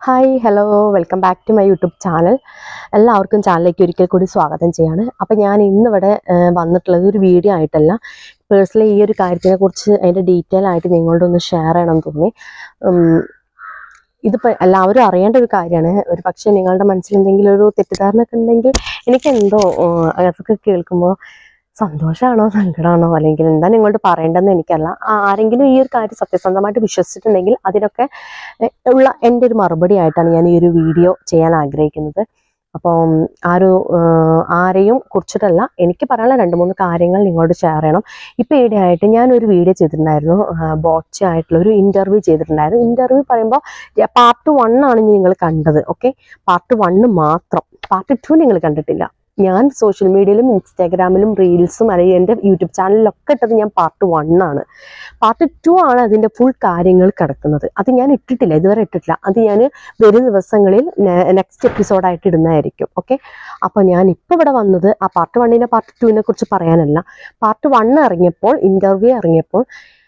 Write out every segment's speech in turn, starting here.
hi hello welcome back to my YouTube channel എല്ലാവർക്കും ചാനലിലേക്ക് ഒരിക്കൽ കൂടി സ്വാഗതം ചെയ്യാണ് അപ്പം ഞാൻ ഇന്നിവിടെ ഏഹ്, വന്നിട്ടുള്ളത് ഒരു വീഡിയോ ആയിട്ടല്ല പേഴ്സണലി ഈ ഒരു കാര്യത്തിനെ കുറിച്ച് അതിൻ്റെ ഡീറ്റെയിൽ ആയിട്ട് നിങ്ങളോട് ഒന്ന് ഷെയർ ചെയ്യണം എന്ന് തോന്നി ഉം, ഇതിപ്പോൾ എല്ലാവരും അറിയേണ്ട ഒരു കാര്യമാണ് ഒരു പക്ഷേ നിങ്ങളുടെ മനസ്സിൽ എന്തെങ്കിലും ഒരു തെറ്റിദ്ധാരണ ഒക്കെ ഉണ്ടെങ്കിൽ എനിക്കെന്തോ ഏഹ്, അതൊക്കെ കേൾക്കുമ്പോൾ സന്തോഷമാണോ സങ്കടമാണോ അല്ലെങ്കിൽ എന്താ നിങ്ങളോട് പറയേണ്ടതെന്ന് എനിക്കല്ല ആരെങ്കിലും ഈ ഒരു കാര്യം സത്യസന്ധമായിട്ട് വിശ്വസിച്ചിട്ടുണ്ടെങ്കിൽ അതിനൊക്കെ എ- ഉള്ള എൻ്റെ ഒരു മറുപടി ആയിട്ടാണ് ഞാൻ ഈ ഒരു വീഡിയോ ചെയ്യാൻ ആഗ്രഹിക്കുന്നത് അപ്പം ആ ഒരു ഏഹ്, ആരെയും കുറിച്ചിട്ടല്ല എനിക്ക് പറയാനുള്ള രണ്ട് മൂന്ന് കാര്യങ്ങൾ നിങ്ങളോട് ഷെയർ ചെയ്യണം ഇപ്പം ഈയിടെയായിട്ട് ഞാനൊരു വീഡിയോ ചെയ്തിട്ടുണ്ടായിരുന്നു ബോച്ച ആയിട്ടുള്ള ഒരു ഇൻ്റർവ്യൂ ചെയ്തിട്ടുണ്ടായിരുന്നു ഇൻ്റർവ്യൂ പറയുമ്പോൾ പാർട്ട് വൺ ആണ് നിങ്ങൾ കണ്ടത് ഓക്കെ പാർട്ട് വണ്ണ് മാത്രം പാർട്ട് ടു നിങ്ങൾ കണ്ടിട്ടില്ല ഞാൻ സോഷ്യൽ മീഡിയയിലും ഇൻസ്റ്റാഗ്രാമിലും റീൽസും അല്ലെങ്കിൽ എൻ്റെ യൂട്യൂബ് ചാനലിലൊക്കെ ഇട്ടത് ഞാൻ പാർട്ട് വൺ ആണ് പാർട്ട് ടു ആണ് അതിൻ്റെ ഫുൾ കാര്യങ്ങൾ കിടക്കുന്നത് അത് ഞാൻ ഇട്ടിട്ടില്ല ഇതുവരെ ഇട്ടിട്ടില്ല അത് ഞാൻ വരും ദിവസങ്ങളിൽ നെക്സ്റ്റ് എപ്പിസോഡായിട്ട് ഇടുന്നതായിരിക്കും ഓക്കെ അപ്പോൾ ഞാൻ ഇപ്പോൾ ഇവിടെ വന്നത് ആ പാർട്ട് വണ്ണിനെ പാർട്ട് ടുവിനെ കുറിച്ച് പറയാനല്ല പാർട്ട് വൺ ഇറങ്ങിയപ്പോൾ ഇൻ്റർവ്യൂ ഇറങ്ങിയപ്പോൾ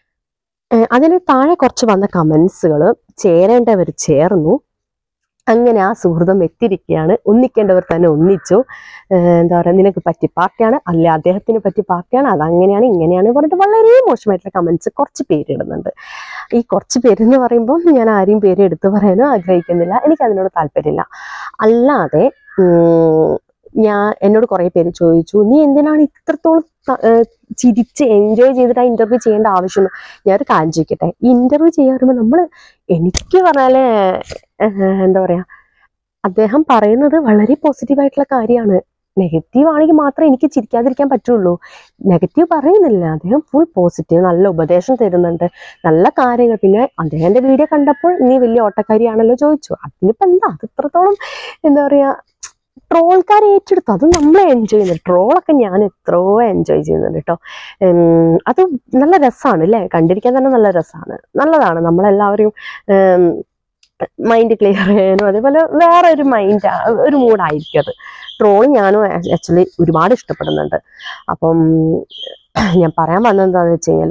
ഏഹ് അതിന് താഴെ കുറച്ച് വന്ന കമൻസുകൾ ചേരേണ്ടവർ ചേർന്നു അങ്ങനെ ആ സുഹൃതം എത്തിയിരിക്കുകയാണ് ഒന്നിക്കേണ്ടവർ തന്നെ ഒന്നിച്ചു ഏഹ് എന്താ പറയുക നിനക്ക് പറ്റി പാർട്ടിയാണ് അല്ല അദ്ദേഹത്തിന് പറ്റി പാർട്ടിയാണ് അത് അങ്ങനെയാണ് ഇങ്ങനെയാണ് പറഞ്ഞിട്ട് വളരെ മോശമായിട്ടുള്ള കമൻസ് കുറച്ച് പേര് ഇടുന്നുണ്ട് ഈ കുറച്ച് പേരെന്ന് പറയുമ്പോൾ ഞാൻ ആരെയും പേര് എടുത്തു പറയാനോ ആഗ്രഹിക്കുന്നില്ല എനിക്ക് അതിനോട് താല്പര്യമില്ല അല്ലാതെ ഉം, ഞാൻ എന്നോട് കുറേ പേര് ചോദിച്ചു നീ എന്തിനാണ് ഇത്രത്തോളം ത- ഏഹ് ചിരിച്ച് എൻജോയ് ചെയ്തിട്ട് ആ ഇന്റർവ്യൂ ചെയ്യേണ്ട ആവശ്യം ഞാനൊരു കാര്യം ചോദിക്കട്ടെ ഇന്റർവ്യൂ ചെയ്യാൻ വരുമ്പോൾ നമ്മൾ എനിക്ക് പറഞ്ഞാല് ഏഹ് എന്താ പറയാ അദ്ദേഹം പറയുന്നത് വളരെ പോസിറ്റീവ് ആയിട്ടുള്ള കാര്യമാണ് നെഗറ്റീവ് ആണെങ്കിൽ മാത്രമേ എനിക്ക് ചിരിക്കാതിരിക്കാൻ പറ്റുള്ളൂ നെഗറ്റീവ് പറയുന്നില്ല അദ്ദേഹം ഫുൾ പോസിറ്റീവ് നല്ല ഉപദേശം തരുന്നുണ്ട് നല്ല കാര്യങ്ങൾ പിന്നെ അദ്ദേഹത്തിന്റെ വീഡിയോ കണ്ടപ്പോൾ നീ വലിയ ഓട്ടക്കാരിയാണല്ലോ ചോദിച്ചു അതിനിപ്പോ എന്താ അത് ഇത്രത്തോളം എന്താ പറയാ ട്രോൾക്കാർ ഏറ്റെടുത്തു അത് നമ്മൾ എൻജോയ് ചെയ്യുന്നുണ്ട് ട്രോളൊക്കെ ഞാൻ എത്രയോ എൻജോയ് ചെയ്യുന്നുണ്ട് കേട്ടോ ഉം, അത് നല്ല രസമാണ് അല്ലേ കണ്ടിരിക്കാൻ തന്നെ നല്ല രസമാണ് നല്ലതാണ് നമ്മളെല്ലാവരും മൈൻഡ് ക്ലിയർ ചെയ്യാനും അതേപോലെ വേറെ ഒരു മൈൻഡ് ഒരു മൂഡായിരിക്കും അത് ട്രോൾ ഞാനും ആക്ച്വലി ഒരുപാട് ഇഷ്ടപ്പെടുന്നുണ്ട് അപ്പം ഞാൻ പറയാൻ വന്നത് എന്താണെന്ന് വെച്ച് കഴിഞ്ഞാൽ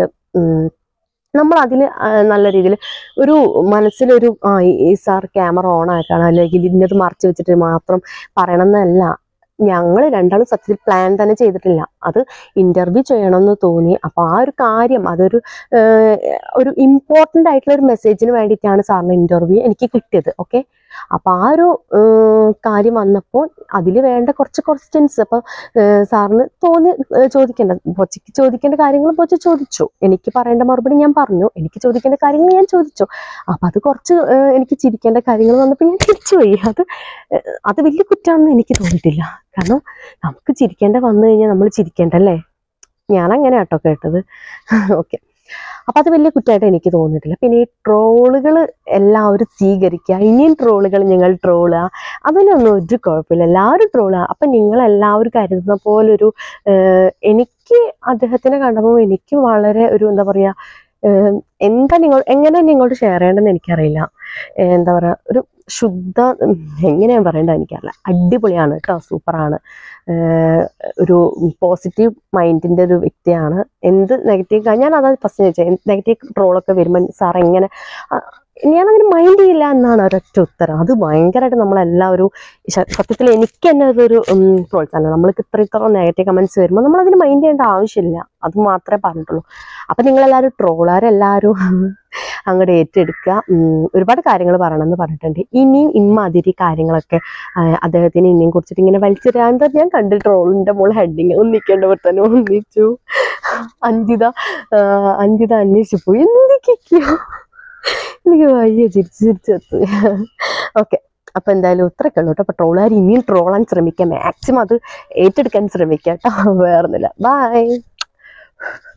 നമ്മൾ അതിൽ നല്ല രീതിയിൽ ഒരു മനസ്സിലൊരു ആ ഈ- ഈ സാർ ക്യാമറ ഓൺ ആക്കണം അല്ലെങ്കിൽ ഇന്നത് മറച്ചു വെച്ചിട്ട് മാത്രം പറയണം എന്നല്ല ഞങ്ങൾ രണ്ടാളും സത്യത്തിൽ പ്ലാൻ തന്നെ ചെയ്തിട്ടില്ല അത് ഇന്റർവ്യൂ ചെയ്യണമെന്ന് തോന്നി അപ്പോൾ ആ ഒരു കാര്യം അതൊരു ഏഹ്, ഒരു ഇമ്പോർട്ടൻ്റ് ആയിട്ടുള്ള ഒരു മെസ്സേജിന് വേണ്ടിയിട്ടാണ് സാറിന് ഇന്റർവ്യൂ എനിക്ക് കിട്ടിയത് ഓക്കെ അപ്പോൾ ആ ഒരു ഏഹ്, കാര്യം വന്നപ്പോൾ അതിൽ വേണ്ട കുറച്ച് ക്വസ്റ്റ്യൻസ് അപ്പോൾ സാറിന് തോന്നി ഏഹ്, ചോദിക്കേണ്ട ബൊച്ചയ്ക്ക് ചോദിക്കേണ്ട കാര്യങ്ങൾ ബൊച്ച ചോദിച്ചു എനിക്ക് പറയേണ്ട മറുപടി ഞാൻ പറഞ്ഞു എനിക്ക് ചോദിക്കേണ്ട കാര്യങ്ങൾ ഞാൻ ചോദിച്ചു അപ്പം അത് കുറച്ച് ഏഹ്, എനിക്ക് ചിരിക്കേണ്ട കാര്യങ്ങൾ വന്നപ്പോൾ ഞാൻ തിരിച്ചു പോയി അത് ഏഹ്, അത് വലിയ കുറ്റമാണെന്ന് എനിക്ക് തോന്നിയിട്ടില്ല കാരണം നമുക്ക് ചിരിക്കേണ്ട വന്നു കഴിഞ്ഞാൽ നമ്മൾ ചിരിക്കേണ്ടല്ലേ ഞാൻ അങ്ങനെ കേട്ടോ കേട്ടത് ഓക്കെ അപ്പം അത് വലിയ കുറ്റമായിട്ട് എനിക്ക് തോന്നിയിട്ടില്ല പിന്നെ ഈ ട്രോളുകൾ എല്ലാവരും സ്വീകരിക്കുക ഇനിയും ട്രോളുകൾ നിങ്ങൾ ട്രോളുക അതിനൊന്നും ഒരു കുഴപ്പമില്ല എല്ലാവരും ട്രോളുക അപ്പം നിങ്ങളെല്ലാവരും കരുതുന്ന പോലൊരു ഏഹ്, എനിക്ക് അദ്ദേഹത്തിനെ കണ്ടപ്പോൾ എനിക്ക് വളരെ ഒരു എന്താ പറയുക ഏഹ്, എന്താ നിങ്ങൾ എങ്ങനെ നിങ്ങളോട് ഷെയർ ചെയ്യേണ്ടതെന്ന് എനിക്കറിയില്ല ഏഹ്, എന്താ പറയുക ഒരു ശുദ്ധ ഉം, എങ്ങനെയാ പറയേണ്ടത് എനിക്കറിയില്ല അടിപൊളിയാണ് കേട്ടോ സൂപ്പറാണ് ഏഹ്, ഒരു പോസിറ്റീവ് മൈൻഡിൻ്റെ ഒരു വ്യക്തിയാണ് എന്ത് നെഗറ്റീവ് ഞാൻ അതാണ് ഫസ്റ്റ് ചോദിച്ചത് നെഗറ്റീവ് ട്രോളൊക്കെ വരുമ്പോൾ സാർ എങ്ങനെ ആ, ഞാനങ്ങനെ മൈൻഡ് ചെയ്യില്ല എന്നാണ് ഒരൊറ്റ ഉത്തരം അത് ഭയങ്കരമായിട്ട് നമ്മളെല്ലാവരും ശ- സത്യത്തിൽ എനിക്ക് തന്നെ അതൊരു ഉം, പ്രോത്സാഹനം നമ്മൾക്ക് ഇത്ര ഇത്ര നെഗറ്റീവ് കമൻസ് വരുമ്പോൾ നമ്മൾ അതിന് മൈൻഡ് ചെയ്യേണ്ട ആവശ്യമില്ല അത് മാത്രമേ പറഞ്ഞിട്ടുള്ളൂ അപ്പം നിങ്ങളെല്ലാവരും ട്രോളാരെല്ലാവരും അങ്ങോട്ട് ഏറ്റെടുക്കുക ഉം, ഒരുപാട് കാര്യങ്ങൾ പറയണമെന്ന് പറഞ്ഞിട്ടുണ്ട് ഇനിയും ഇമ്മാതിരി കാര്യങ്ങളൊക്കെ ആ, അദ്ദേഹത്തിന് ഇനിയും കുറിച്ചിട്ട് ഇങ്ങനെ വലിച്ചെറിയാൻ ഞാൻ കണ്ടു ട്രോളിന്റെ മോൾ ഹെഡിങ് ഒന്നിക്കേണ്ടവർ തന്നെ ഒന്നിച്ചു അഞ്ചിത ആ, അഞ്ചിത അന്വേഷിച്ചു പോയി എന്തൊക്കെയോ എനിക്ക് വയ്യ ചിരിച്ച് ചിരിച്ചെത്തു ഓക്കെ അപ്പൊ എന്തായാലും ഇത്രയൊക്കെ ഉള്ളൂ കേട്ടോ അപ്പൊ ട്രോളുകാർ ഇനിയും ട്രോളാൻ ശ്രമിക്കാം മാക്സിമം അത് ഏറ്റെടുക്കാൻ ശ്രമിക്കാം കേട്ടോ വേറൊന്നുമില്ല ബൈ